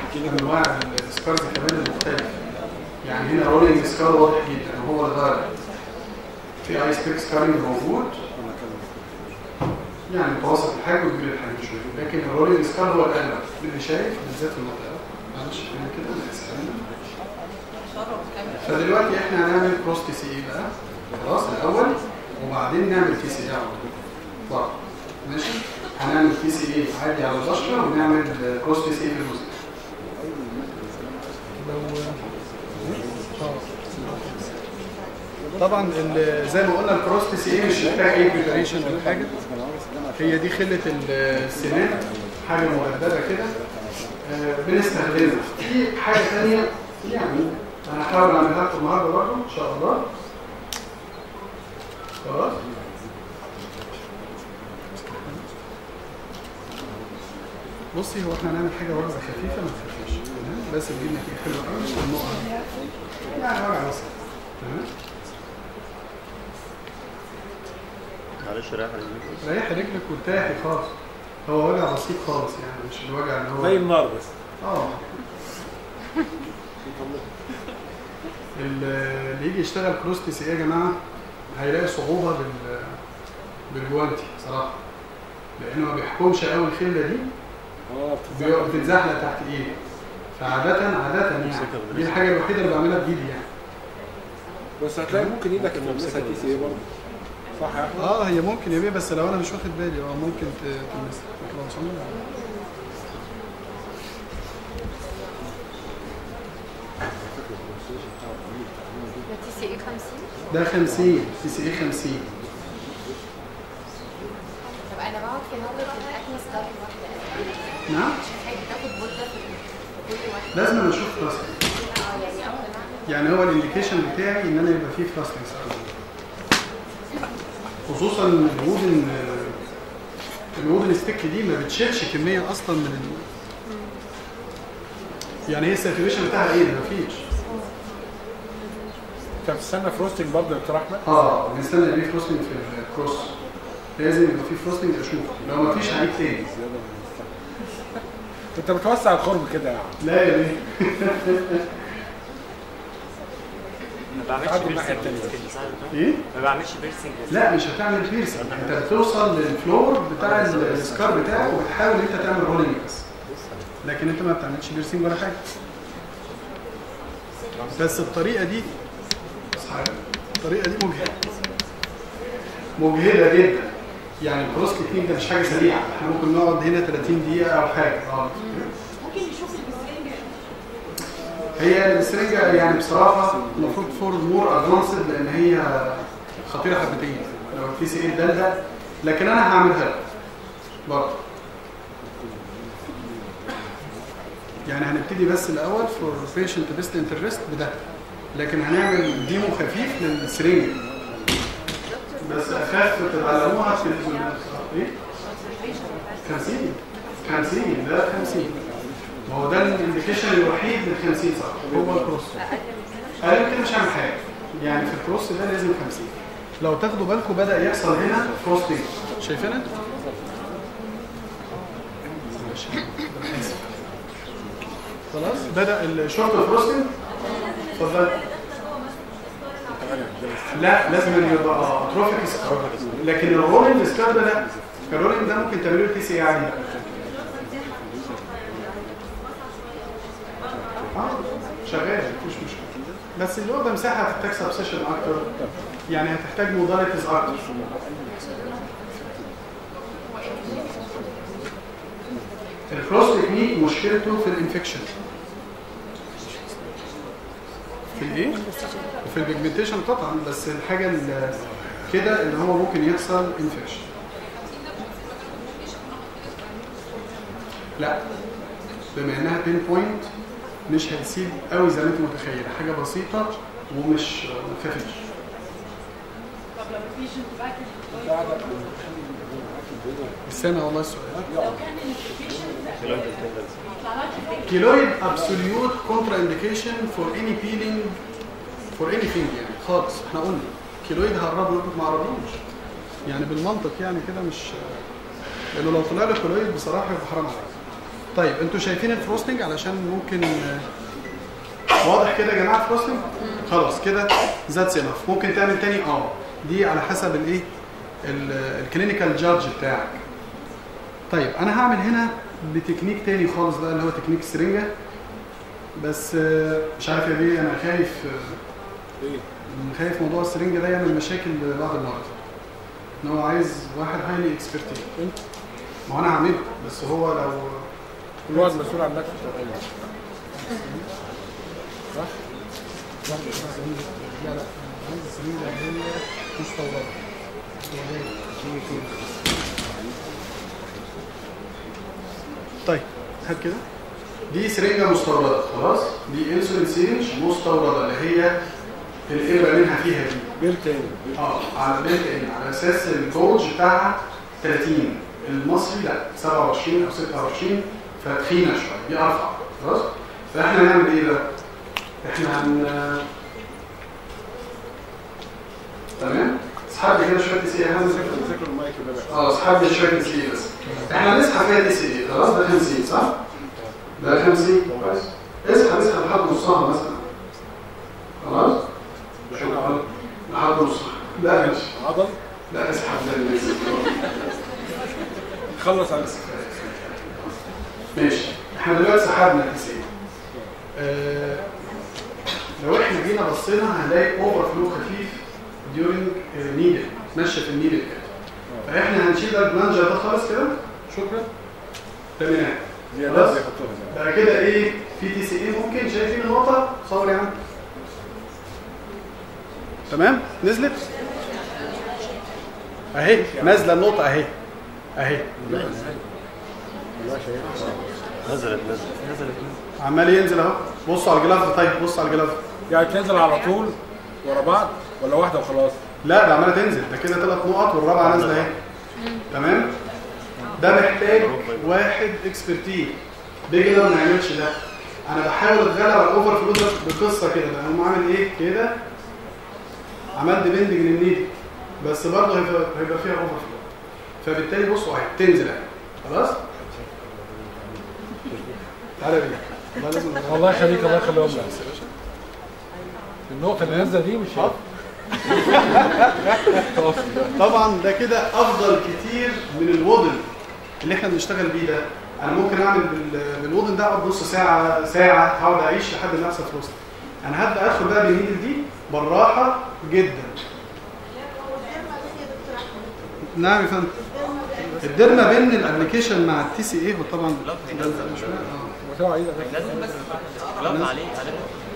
انواع السكارز كمان المختلفه يعني هنا رولينج سكار واضح جدا وهو الغالب في ايس بيك سكارينج موجود يعني متوسط الحجم وكبير الحجم شويه لكن الرولينج سكار هو الاغلب اللي شايف بالذات في المنطقه معلش هنا كده انا اسف فدلوقتي احنا هنعمل كروس تي سي اي بقى خلاص الاول وبعدين نعمل تي سي اي على طول برضه. ماشي هنعمل تي سي اي عادي على البشره ونعمل كروس تي سي اي في الجزء طبعا ال- زي ما قلنا الكروس تي سي اي مش محتاج اي بريبريشن ولا حاجه هي دي خله السنان حاجه مهدده كده آه، بنستخدمها في حاجه ثانيه يعني انا هحاول اعملها لكم النهارده برضه ان شاء الله خلاص بصي هو احنا هنعمل حاجه وجبه خفيفه ما تخافيش تمام بس تجيب نتيجه حلوه قوي والنقط يعني وجع بسيط تمام معلش رايح رجلي ريحي رجلك وارتاحي خالص هو وجع بسيط خالص يعني مش الوجع اللي هو زي النار بس اه ال- اللي يجي يشتغل كروس تي سي إيه يا جماعه هيلاقي صعوبه بال بالجوانتي صراحه لانه ما بيحكمش قوي الخله دي اه بيبقى بتتزحلق تحت ايدي فعادة عادة يعني دي الحاجة الوحيدة اللي بعملها بإيدي يعني بس هتلاقي ممكن ايدك تلمسها تي سي ايه برضه صح يا احمد؟ اه هي ممكن يا بيه بس لو انا مش واخد بالي اه ممكن ت- تلمسها لكن لو وصلنا Le TCE 50 ده 50 سي سي اي 50 طب انا بقعد في نظرة الاكل ستار واحدة نعم مش محتاج تاخد مدة في في كل واحدة لازم أنا اشوف فلاستيك اه يعني اقنع يعني هو الانديكيشن بتاعي ان انا يبقى فيه فلاستيك خصوصا ان الوودن الوودن ستيك دي ما بتشيلش كميه اصلا من ال... يعني هي الساتوريشن بتاعها ايه ده مفيش انت بتستنى فروستنج برضه يا دكتور احمد؟ اه بنستنى يبقى فيه فروستنج في الكروس لازم يبقى فيه فروستنج اشوف لو مفيش هعيد تاني انت بتوسع الخرم كده يعني لا يا بيه ما بعملش تعدوا الناحية بيرسينج التانية. صح يا دكتور؟ ايه ما بعملش بيرسينج لا مش هتعمل بيرسنج انت بتوصل للفلور بتاع السكار بتاعك وبتحاول انت تعمل رولينج بس لكن انت ما بتعملش بيرسنج ولا حاجه بس الطريقه دي الطريقه دي مجهده مجهده جدا يعني الكروس تكنيك ده مش حاجه سريعه احنا ممكن نقعد هنا 30 دقيقه او حاجه اه ممكن نشوف البسرنجة هي السرنجه يعني بصراحه المفروض فور مور ادفانسد لان هي خطيره حبتين لو التي سي اي دالها لكن انا هعملها لك برضه يعني هنبتدي بس الاول فور بيشنت بيست انترست بده لكن هنعمل ديمو خفيف للسرنجه بس اخاف تتعلموها في ال- ايه 50 50 ده 50 ما هو ده الانديكيشن الوحيد لل 50 صح هو الكروس اقل من كده مش هعمل حاجه يعني في الكروس ده لازم 50 لو تاخدوا بالكم بدا يحصل هنا فروستنج شايفين انت؟ معلش، أنا آسف. خلاص بدا الشورت فروستنج اتفضل لا لازم أن يبقى اتروفيك سكار لكن الرولينج سكار ده لا الرولينج ده ممكن تعملوا له تي سي عادي اه شغال مفيش مشكله بس اللي هو مساحه هتحتاج سبسيشن اكتر يعني هتحتاج موداليتيز اكتر الكروس تكنيك مشكلته في الانفكشن في الايه؟ وفي البيجمنتيشن طبعا بس الحاجه ال- كده اللي هو ممكن يحصل انفكشن لا بما انها بين بوينت مش هيسيب قوي زي ما انت متخيله حاجه بسيطه ومش ما تخافيش طب لو مفيش انتباه استنى والله السؤال لو كان الانفكشن ده ما طلعش حاجه كيلويد ابسوليوت كونترا انديكيشن فور اني بيلينج فور اني ثينج يعني خالص احنا قلنا كيلويد هقربه لكم ما قربوش يعني بالمنطق يعني كده مش لانه لو طلع له كيلويد بصراحه يبقى حرام عليك طيب انتوا شايفين الفروستنج علشان ممكن آه، واضح كده يا جماعه الفروستنج خلاص كده ذاتس انف ممكن تعمل تاني اه دي على حسب الايه الكلينيكال جادج بتاعك طيب انا هعمل هنا بتكنيك تاني خالص بقى اللي هو تكنيك السرنجه بس آه، مش عارف يا بيه انا خايف آه، ايه خايف موضوع السرنجه ده يعمل مشاكل لبعض المرضى ان هو عايز واحد هايلي اكسبرتيز ما هو انا هعمله بس هو لو كل واحد مسؤول عن نفسه صح؟ لا لا عايز السرنجه اللي هي مستورده طيب هات كده دي سرنجه مستورده خلاص دي انسولين سيرنج مستورده اللي هي الابره منها فيها دي بير تاني اه على بيلت ان على اساس الجولج بتاعها 30 المصري لا 27 او 26 فتخينه شويه دي ارفع خلاص فاحنا هنعمل ايه بقى؟ احنا هن تمام اسحب لي كده شويه تي سي اهم ذاكر المايك ده بقى اه اسحب لي شويه تي سي بس احنا هنسحب فيها تي سي خلاص ده 50 صح؟ ده 50 كويس اسحب اسحب لحد نصها مثلا خلاص؟ شكرا لحد نصها لا ماشي عضل لا اسحب ده اللي خلص على ماشي احنا دلوقتي سحبنا التي سي آه لو احنا جينا بصينا هنلاقي اوفر فلو خفيف ديورنج نيدل ماشيه في النيدل كده فاحنا هنشيل البلانجر ده خالص كده شكرا تمام زيادات خلاص بيحطوها زي بقى كده ايه في تي سي ايه ممكن شايفين النقطه صور يا عم تمام نزلت اهي نازله النقطه اهي اهي نزلت نزلت نزلت عمال ينزل اهو بصوا على الجلاف طيب بصوا على الجلاف يعني تنزل على طول ورا بعض ولا واحده وخلاص لا ده عماله تنزل ده كده ثلاث نقط والرابعه نازله اهي تمام ده محتاج واحد اكسبرتيز بيجنر ما يعملش ده انا بحاول اتغلب على الاوفر فلو ده بقصه كده بقى هم عامل ايه كده عملت بندنج للنيدل بس برضه هيبقى هيبقى فيها اوفر فلو فبالتالي بصوا اهي تنزل اهي خلاص تعالى يا بيه والله لازم الله يخليك الله يخليهم لك النقطه اللي نازله دي مش هي. طبعا ده كده افضل كتير من الوودن اللي احنا بنشتغل بيه ده انا ممكن اعمل بال- بالوودن ده اقعد نص ساعه ساعه هقعد اعيش لحد ما احصل فلوس انا هبدا ادخل بقى بالنيدل دي بالراحه جدا نعم يا فندم الديرما بين الابلكيشن مع التي سي ايه وطبعا ده مش فاهم. آه. وسام عايز أدخل. لازم بس غلط عليه عليه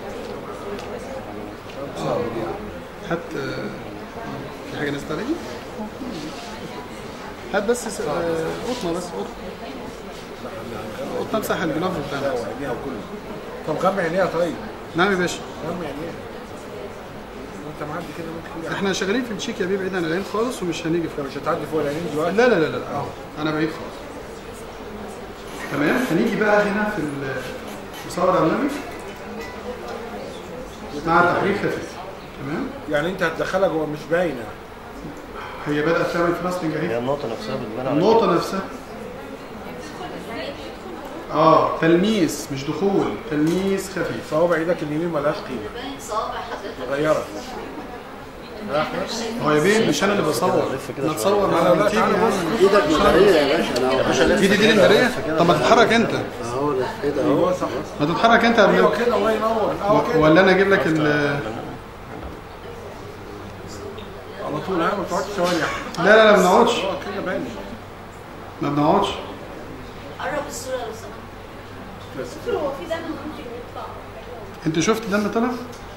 هات آه، في حاجه نزلت عليا هات بس س- آه، قطنه بس قطنه قطنه امسح الجلاف بتاعنا عينيها وكله طب غمي عينيها طيب نعم يا باشا غمي عينيها وانت معدي كده ممكن تيجي احنا شغالين في الشيك يا بيه بعيد عن العين خالص ومش هنيجي في انت مش هتعدي فوق العينين دلوقتي لا لا لا لا اهو انا بعيد خالص تمام هنيجي بقى هنا في ال- مصور على النبي مع تحريك خفيف تمام يعني انت هتدخلها جوه مش باينه هي بدات تعمل فلاستنج هي اهي النقطة نفسها بتبان على النقطه نفسها اه تلميس مش دخول تلميس خفيف صوابع ايدك اليمين ملهاش قيمه صوابع حضرتك مغيره يا احمد هو يا بيه مش انا اللي بصور لف كده انا شوية. اتصور لا، مع لا، التيم تعالى يعني ايدك مداريه يا باشا انا يا باشا لف ايدي دي كده، الانتريه لف كده. طب ما تتحرك انت اهو ده كده اهو ايوه صح ما تتحرك انت قبل ايوه كده الله ينور اه كده ولا انا اجيب لك ال على طول ها ما تقعدش ثواني يا احمد لا لا لا ما بنقعدش اه كده باين ما بنقعدش قرب الصورة لو سمحت هو في دم ممكن يطلع انت شفت دم طلع؟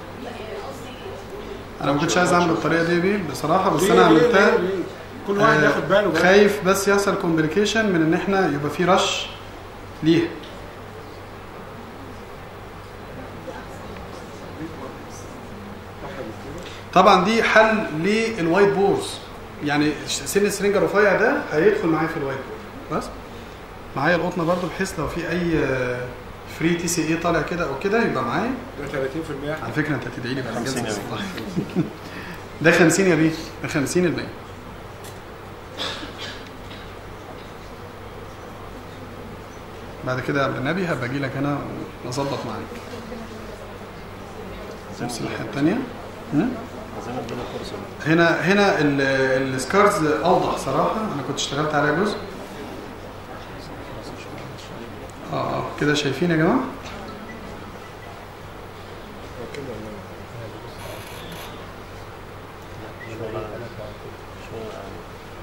انا ما كنتش عايز اعمل الطريقه دي بيه بصراحه بس ليه- انا ليه- عملتها ليه- ليه؟ كل واحد آه، ياخد باله بقى خايف بس يحصل كومبليكيشن من ان احنا يبقى في رش ليها طبعا دي حل للوايت بورز يعني سن السرنجه الرفيع ده هيدخل معايا في الوايت بور بس معايا القطنه برضو بحيث لو في اي فري تي سي اي طالع كده او كده يبقى معايا ده 30% على فكره انت هتدعي لي بعد 50 كده يا بيه. والله. ده 50 يا بيه ده 50 الباقي بعد كده يا عبد النبي هبقى اجي لك انا واظبط معاك نفس الناحيه الثانيه عايزين ادينا فرصه هنا هنا ال- السكارز اوضح صراحه انا كنت اشتغلت عليها جزء اه اه كده شايفين يا جماعه شغل عالي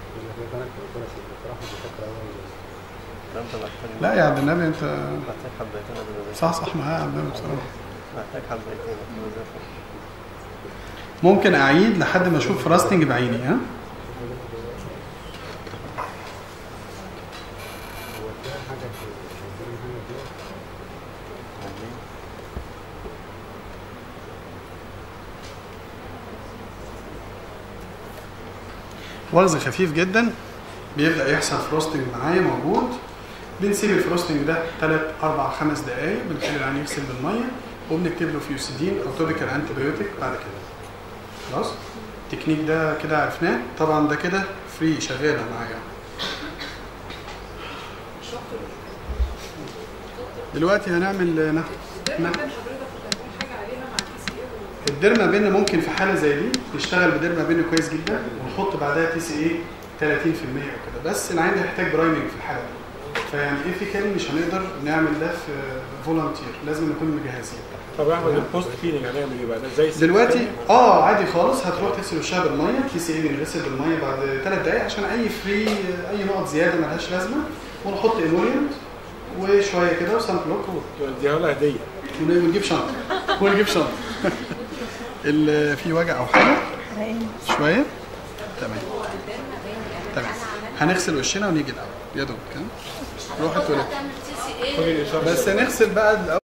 ده انت محتاج لا يا عبد النبي انت محتاج حبيتين قبل ما صح صح معايا يا عبد النبي بصراحه محتاج حبيتين قبل ما اذاكر ممكن اعيد لحد ما اشوف راستنج بعيني ها وغز خفيف جدا بيبدا يحصل فروستنج معايا موجود بنسيب الفروستنج ده 3 4 5 دقائق بنخلي العين يغسل بالميه وبنكتب له فيوسيدين او توبيكال انتيبيوتيك بعد كده خلاص التكنيك ده كده عرفناه طبعا ده كده فري شغاله معايا دلوقتي هنعمل نح... نح... الديرما بين ممكن في حاله زي دي نشتغل بديرما بين كويس جدا ونحط بعدها تي سي اي 30% او كده بس العين هيحتاج برايمنج في الحاله دي فيعني ايثيكالي مش هنقدر نعمل ده في فولunteer لازم نكون مجهزين طب يا احمد البوست فيلينج هنعمل ايه بقى ده زي دلوقتي اه عادي خالص هتروح تغسل وشها بالميه تي سي اي بنغسل بالميه بعد ثلاث دقائق عشان اي فري اي نقط زياده ملهاش لازمه ونحط ايمولينت وشويه كده وسان بلوك اديها لها هديه ونجيب شنطه ونجيب شنطه ال- في وجع او حاجه شويه تمام تمام هنغسل وشنا ونيجي الاول يا دوب كده روح التواليت تعمل تي سي ايه بس نغسل بقى الأول